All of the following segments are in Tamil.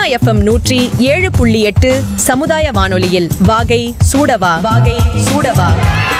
எஃப்எம் நூற்றி ஏழு புள்ளி எட்டு சமுதாய வானொலியில் வாகை சூடவா வாகை சூடவா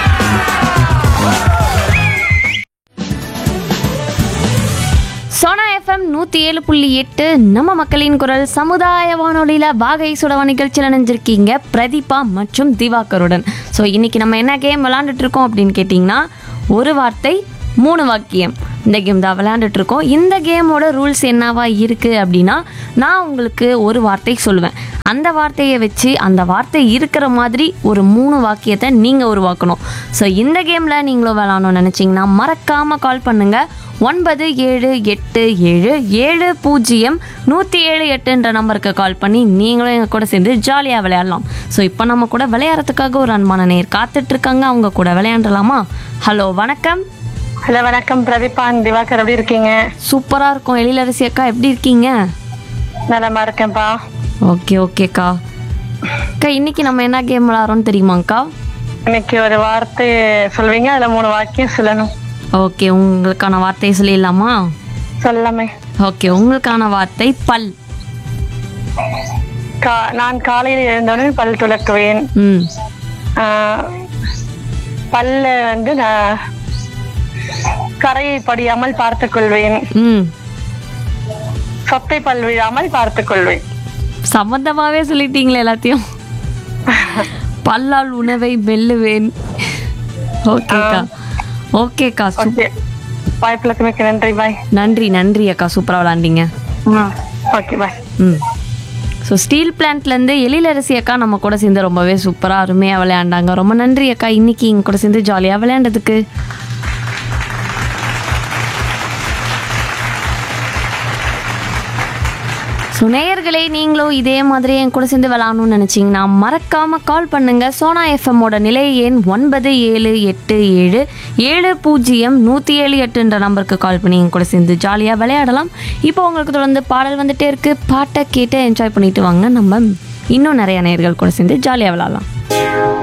சோனா எஃப்எம் நூற்றி ஏழு புள்ளி எட்டு நம்ம மக்களின் குரல் சமுதாய வானொலியில் வாகை சுடவா நிகழ்ச்சியில் நினைஞ்சிருக்கீங்க பிரதீபா மற்றும் திவாகருடன் ஸோ இன்னைக்கு நம்ம என்ன கேம் விளாண்டுட்டு இருக்கோம் அப்படின்னு கேட்டிங்கன்னா ஒரு வார்த்தை மூணு வாக்கியம் இந்த கேம் தான் விளையாண்டுட்டு இருக்கோம் இந்த கேமோட ரூல்ஸ் என்னவா இருக்குது அப்படின்னா நான் உங்களுக்கு ஒரு வார்த்தை சொல்லுவேன் அந்த வார்த்தையை வச்சு அந்த வார்த்தை இருக்கிற மாதிரி ஒரு மூணு வாக்கியத்தை நீங்கள் உருவாக்கணும் ஸோ இந்த கேமில் நீங்களும் விளாடணும்னு நினச்சிங்கன்னா மறக்காமல் கால் பண்ணுங்கள் ஒன்பது ஏழு எட்டு ஏழு ஏழு பூஜ்ஜியம் நூற்றி ஏழு எட்டுன்ற நம்பருக்கு கால் பண்ணி நீங்களும் எங்கள் கூட சேர்ந்து ஜாலியாக விளையாடலாம் ஸோ இப்போ நம்ம கூட விளையாடுறதுக்காக ஒரு அன்பான நேர் காத்துட்ருக்காங்க அவங்க கூட விளையாண்டலாமா ஹலோ வணக்கம் ஹலோ வணக்கம் பிரதீபான் திவாகர் எப்படி இருக்கீங்க சூப்பராக இருக்கும் எழிலரசி அக்கா எப்படி இருக்கீங்க நலமா இருக்கேன்ப்பா ஓகே ஓகேக்கா அக்கா இன்னைக்கு நம்ம என்ன கேம் விளாட்றோம்னு தெரியுமாங்க்கா இன்னைக்கு ஒரு வார்த்தை சொல்வீங்க அதுல மூணு வாக்கியம் சொல்லணும் ஓகே உங்களுக்கான வார்த்தை சொல்லிடலாமா சொல்லாமே ஓகே உங்களுக்கான வார்த்தை பல் கா நான் காலையில் எழுந்தவுடன் பல் துலக்குவேன் ம் ஆஹ், பல்ல வந்து நான் கரையை படியாமல் பார்த்துக் கொள்வேன் ம் சொத்தை பல் விழாமல் பார்த்துக் கொள்வேன் சம்மந்தமாகவே சொல்லிட்டீங்களே எல்லாத்தையும் பல்லால் உணவை வெல்லுவேன் ஓகேக்கா ஓகேக்கா சூப் ஓகே வாய்ப்புகளுக்கு மிக்க நன்றி பாய் நன்றி நன்றி அக்கா சூப்பராக விளாண்டிங்க ம் ஓகே பாய் ம் ஸோ ஸ்டீல் பிளான்ட்லேருந்து எழிலரசி அக்கா நம்ம கூட சேர்ந்து ரொம்பவே சூப்பராக அருமையாக விளையாண்டாங்க ரொம்ப நன்றி அக்கா இன்னைக்கு எங்க கூட சேர்ந்து ஜாலியாக விளையாண்டதுக்கு ஸோ நேயர்களே நீங்களும் இதே மாதிரி என் கூட சேர்ந்து விளாடணும்னு நினச்சிங்கன்னா மறக்காமல் கால் பண்ணுங்கள் சோனா எஃப்எம்மோட நிலை எண் ஒன்பது ஏழு எட்டு ஏழு ஏழு பூஜ்ஜியம் நூற்றி ஏழு எட்டுன்ற நம்பருக்கு கால் பண்ணி என் கூட சேர்ந்து ஜாலியாக விளையாடலாம் இப்போ உங்களுக்கு தொடர்ந்து பாடல் வந்துட்டே இருக்குது பாட்டை கேட்டு என்ஜாய் பண்ணிட்டு வாங்க நம்ம இன்னும் நிறைய நேயர்கள் கூட சேர்ந்து ஜாலியாக விளாடலாம்